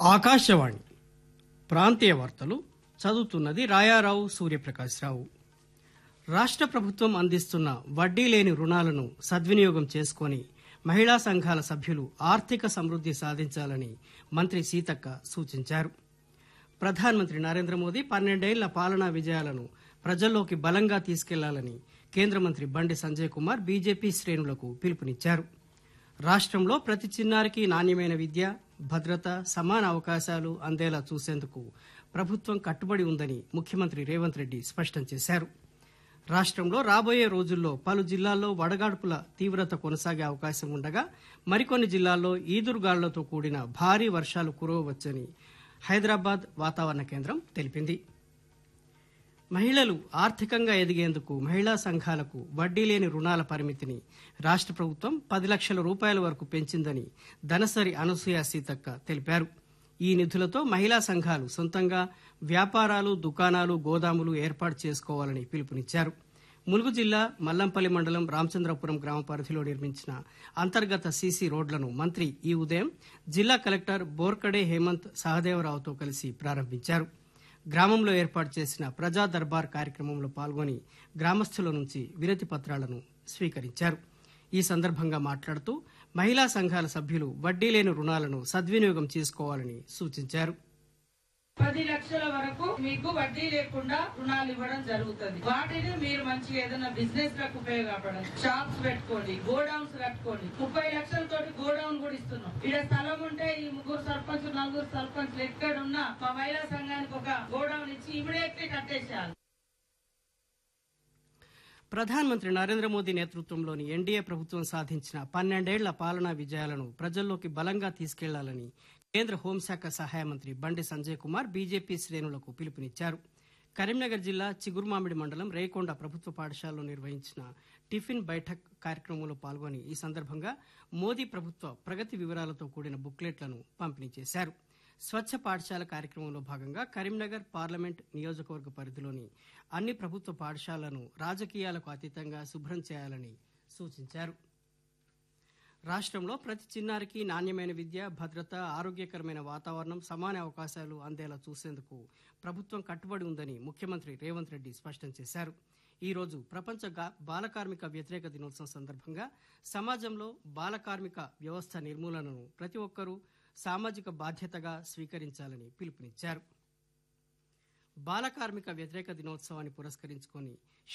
ఆకాశవాణి ప్రాంతీయ వార్తలు చదువుతున్నది రాయారావు సూర్యప్రకాశ్రావు రాష్ట ప్రభుత్వం అందిస్తున్న వడ్డీ లేని రుణాలను సద్వినియోగం చేసుకొని మహిళా సంఘాల సభ్యులు ఆర్థిక సమృద్ది సాధించాలని మంత్రి సీతక్క సూచించారు ప్రధానమంత్రి నరేంద్ర మోదీ పన్నెండేళ్ల పాలనా విజయాలను ప్రజల్లోకి బలంగా తీసుకెళ్లాలని కేంద్ర మంత్రి బండి సంజయ్ కుమార్ బీజేపీ శ్రేణులకు పిలుపునిచ్చారు రాష్టంలో ప్రతి చిన్నారికి నాణ్యమైన విద్య భద్రత సమాన అవకాశాలు అందేలా చూసేందుకు ప్రభుత్వం కట్టుబడి ఉందని ముఖ్యమంత్రి రేవంత్ రెడ్డి స్పష్టం చేశారు రాష్టంలో రాబోయే రోజుల్లో పలు జిల్లాల్లో వడగాడ్పుల తీవ్రత కొనసాగే అవకాశం ఉండగా మరికొన్ని జిల్లాల్లో ఈదురుగాళ్లతో కూడిన భారీ వర్షాలు కురవవచ్చని హైదరాబాద్ వాతావరణ కేంద్రం తెలిపింది మహిళలు ఆర్థికంగా ఎదిగేందుకు మహిళా సంఘాలకు వడ్డీ లేని రుణాల పరిమితిని రాష్ట ప్రభుత్వం పది లక్షల రూపాయల వరకు పెంచిందని దనసరి అనసూయ సీతక్క తెలిపారు ఈ నిధులతో మహిళా సంఘాలు సొంతంగా వ్యాపారాలు దుకాణాలు గోదాములు ఏర్పాటు చేసుకోవాలని పిలుపునిచ్చారు ములుగు జిల్లా మల్లంపల్లి మండలం రామచంద్రపురం గ్రామ పరిధిలో నిర్మించిన అంతర్గత సీసీ రోడ్లను మంత్రి ఈ ఉదయం జిల్లా కలెక్టర్ బోర్కడే హేమంత్ సహదేవరావుతో కలిసి ప్రారంభించారు గ్రామంలో ఏర్పాటు చేసిన ప్రజా దర్బార్ కార్యక్రమంలో పాల్గొని గ్రామస్తుల నుంచి వినతి పత్రాలను స్వీకరించారు ఈ సందర్భంగా మాట్లాడుతూ మహిళా సంఘాల సభ్యులు వడ్డీ లేని రుణాలను సద్వినియోగం చేసుకోవాలని సూచించారు పది లక్షల వరకు మీకు వడ్డీ లేకుండా రుణాలు ఇవ్వడం జరుగుతుంది వాటిని మీరు మంచిగా ఏదైనా బిజినెస్ లకు ఉపయోగపడండి షాప్స్ పెట్టుకోండి గోడౌన్స్ కట్టుకోండి ముప్పై లక్షల తోటి గోడౌన్ కూడా ఇస్తున్నాం ఇక్కడ స్థలం ఉంటే ఈ ముగ్గురు సర్పంచ్ నలుగురు సర్పంచ్ ఎక్కడున్నా మా మహిళా సంఘానికి ఒక గోడౌన్ ఇచ్చి ఇమీడియట్లీ కట్టేసేయాలి ప్రధానమంత్రి నరేంద్ర మోదీ నేతృత్వంలోని ఎన్డీఏ ప్రభుత్వం సాధించిన పన్నెండేళ్ల పాలనా విజయాలను ప్రజల్లోకి బలంగా తీసుకెళ్లాలని కేంద్ర హోంశాఖ సహాయ మంత్రి బండి సంజయ్ కుమార్ బీజేపీ శ్రేణులకు పిలుపునిచ్చారు కరీంనగర్ జిల్లా చిగురుమామిడి మండలం రేకొండ ప్రభుత్వ పాఠశాలలో నిర్వహించిన టిఫిన్ బైఠక్ కార్యక్రమంలో పాల్గొని ఈ సందర్భంగా మోదీ ప్రభుత్వ ప్రగతి వివరాలతో కూడిన బుక్లెట్లను పంపిణీ చేశారు స్వచ్ఛ పాఠశాల కార్యక్రమంలో భాగంగా కరీంనగర్ పార్లమెంట్ నియోజకవర్గ పరిధిలోని అన్ని ప్రభుత్వ పాఠశాలలను రాజకీయాలకు అతీతంగా శుభ్రం చేయాలని సూచించారు రాష్ట్రంలో ప్రతి చిన్నారికి నాణ్యమైన విద్య భద్రత ఆరోగ్యకరమైన వాతావరణం సమాన అవకాశాలు అందేలా చూసేందుకు ప్రభుత్వం కట్టుబడి ఉందని ముఖ్యమంత్రి రేవంత్ రెడ్డి స్పష్టం చేశారు ఈ రోజు ప్రపంచ గా- బాల కార్మిక వ్యతిరేక దినోత్సవం సందర్భంగా సమాజంలో బాల కార్మిక వ్యవస్థ నిర్మూలనను ప్రతి ఒక్కరూ సామాజిక బాధ్యతగా స్వీకరించాలని పిలుపునిచ్చారు బాల కార్మిక వ్యతిరేక దినోత్సవాన్ని పురస్కరించుకొని